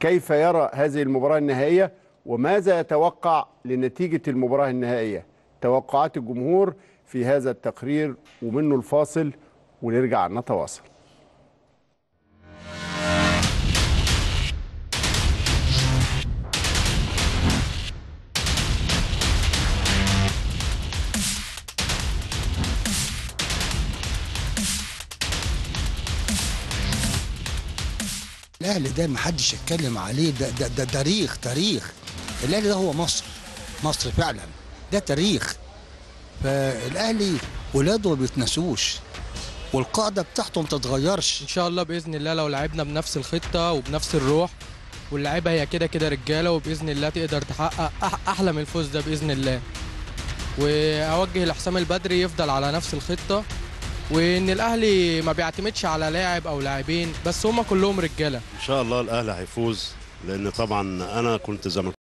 كيف يرى هذه المباراة النهائية وماذا يتوقع لنتيجة المباراة النهائية توقعات الجمهور في هذا التقرير ومنه الفاصل ونرجع نتواصل الاهلي ده ما حدش يتكلم عليه ده ده, ده تاريخ تاريخ الاهلي ده هو مصر مصر فعلا ده تاريخ فالاهلي ولاده ما بيتنسوش والقاعده بتاعته ما تتغيرش ان شاء الله باذن الله لو لعبنا بنفس الخطه وبنفس الروح واللعيبه هي كده كده رجاله وباذن الله تقدر تحقق أح- احلى من الفوز ده باذن الله واوجه لحسام البدري يفضل على نفس الخطه وان الاهلي ما بيعتمدش على لاعب او لاعبين بس هم كلهم رجاله ان شاء الله الاهلي هيفوز لان طبعا انا كنت زملكاوي